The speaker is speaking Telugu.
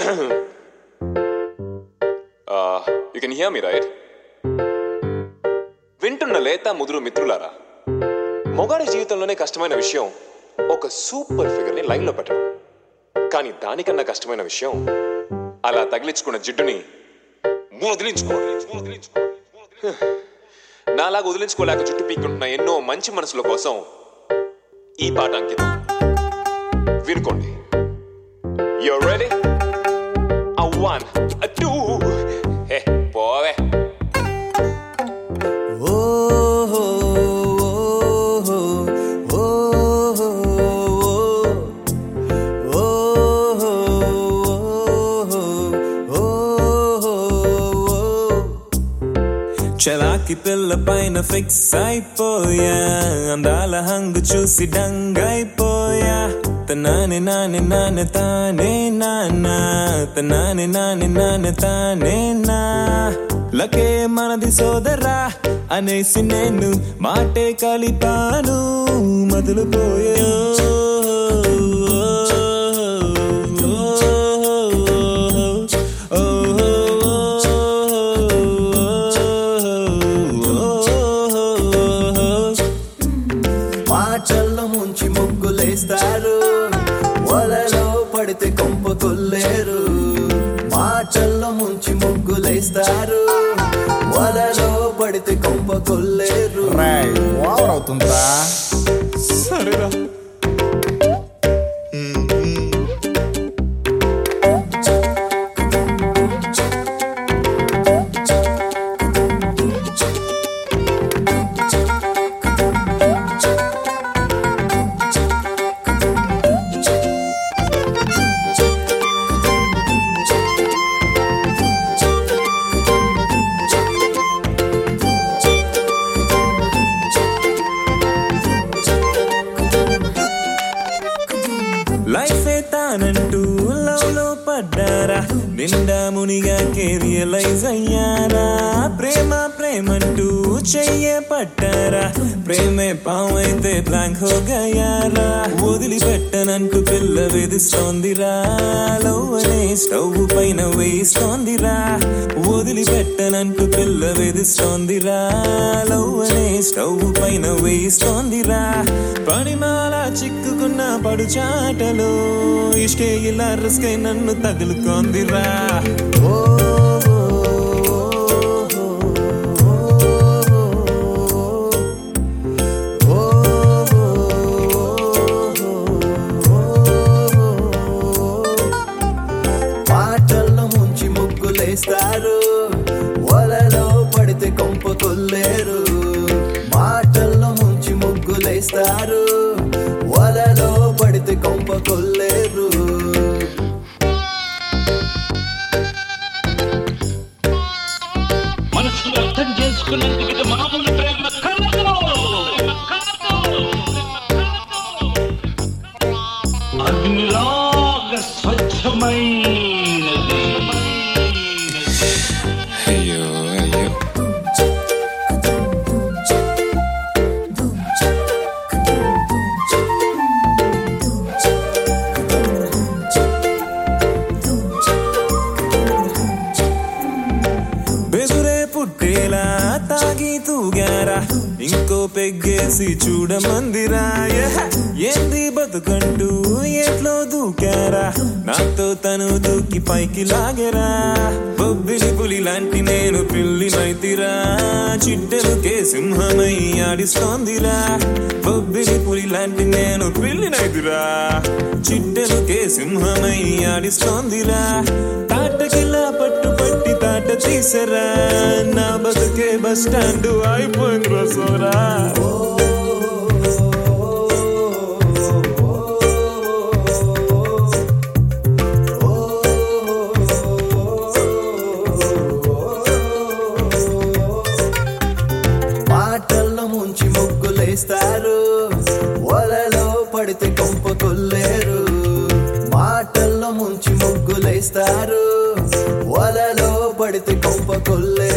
You can hear me right వింటున్న లేత ముదురు మిత్రులారా మొగాడి జీవితంలోనే కష్టమైన విషయం ఒక సూపర్ ఫిగర్ని లైన్లో పెట్టడం కానీ దానికన్నా కష్టమైన విషయం అలా తగిలించుకున్న జిడ్డుని వదిలించుకోవాలి నాలాగా వదిలించుకోలేక చుట్టూ పీక్కుంటున్న ఎన్నో మంచి మనసుల కోసం ఈ పాట అంకితం వినుకోండి you ready a one, a two. Hey, boy. చలాకి పిల్ల పైన ఫిక్స్ అయిపోయా అందాల హంగు చూసి డంగైపోయా తనాని నాని నాని తానే నానా తనాని నాని నాని తానే నా లకే మనది సోదరా అనేసి నేను మాటే కలిపాను మొదలు మాటల్లో ముంచి ముగ్గులేస్తారు వలలో పడితే కొంప కొల్లేరు మాటల్లో ముంచి ముగ్గులేస్తారు వలలో పడితే కొంప కొల్లేరు ఓవర్ అవుతుందా సరేరా లైఫ్ తానంటూ లవ్ లో పడ్డారా నిండా మునిగా రియలైజ్ అయ్యారా ప్రేమ ప్రేమంటూ చెయ్యే పట్టారా ప్రేమే పామైతే బ్లాంక్ హో గయారా వదిలిపెట్టనంటూ పిల్ల వేధిస్తోందిరా లవ్ అనే స్టవ్ పైన వేయిస్తోందిరా వదిలిపెట్టనంటూ పిల్ల వేధిస్తోందిరా లవ్ అనే స్టవ్ పైన వేయిస్తోందిరా పడిమాల చిక్కుకున్న పడు చాటలో ఇష్కే ఇలా రిస్కై నన్ను తగులుకోందిరా మాటల్లో ముంచి ముగ్గులేస్తారు వలలో పడితే కొంప కొల్లేరు మాటల్లో ముంచి ముగ్గులేస్తారు వలలో పడితే కొంప కొల్లేరు మనసును అర్థం చేసుకున్నందుకు ఇది మామూలు ప్రేమ కలదు అగ్నిలాగా స్వచ్ఛమైనది అయ్యో అయ్యో బెదురే పుట్టేలా తాగి తూగారా ఇంకో పెగ్గేసి చూడమందిరా యహ! ఏంది బతుకంటూ ఎట్లో దూకారా నాతో తను దూకి పైకి లాగరా బొబ్బిలి పులి లాంటి నేను పిల్లినైతిరా చిట్టెలుకే సింహమై ఆడిస్తోందిరా బొబ్బిలి పులి లాంటి నేను పిల్లినైతిరా చిట్టెలుకే సింహమై ఆడిస్తోందిరా తాటకిలా పట్టు పట్టి తాట తీసరా నా బతుకే బస్ స్టాండ్ అయిపోయింది సోరా మాటల్లో ముంచి ముగ్గులేస్తారు వలలో పడితే కొంప కొల్లేరు మాటల్లో ముంచి ముగ్గులేస్తారు వలలో పడితే కొంప కొల్లేరు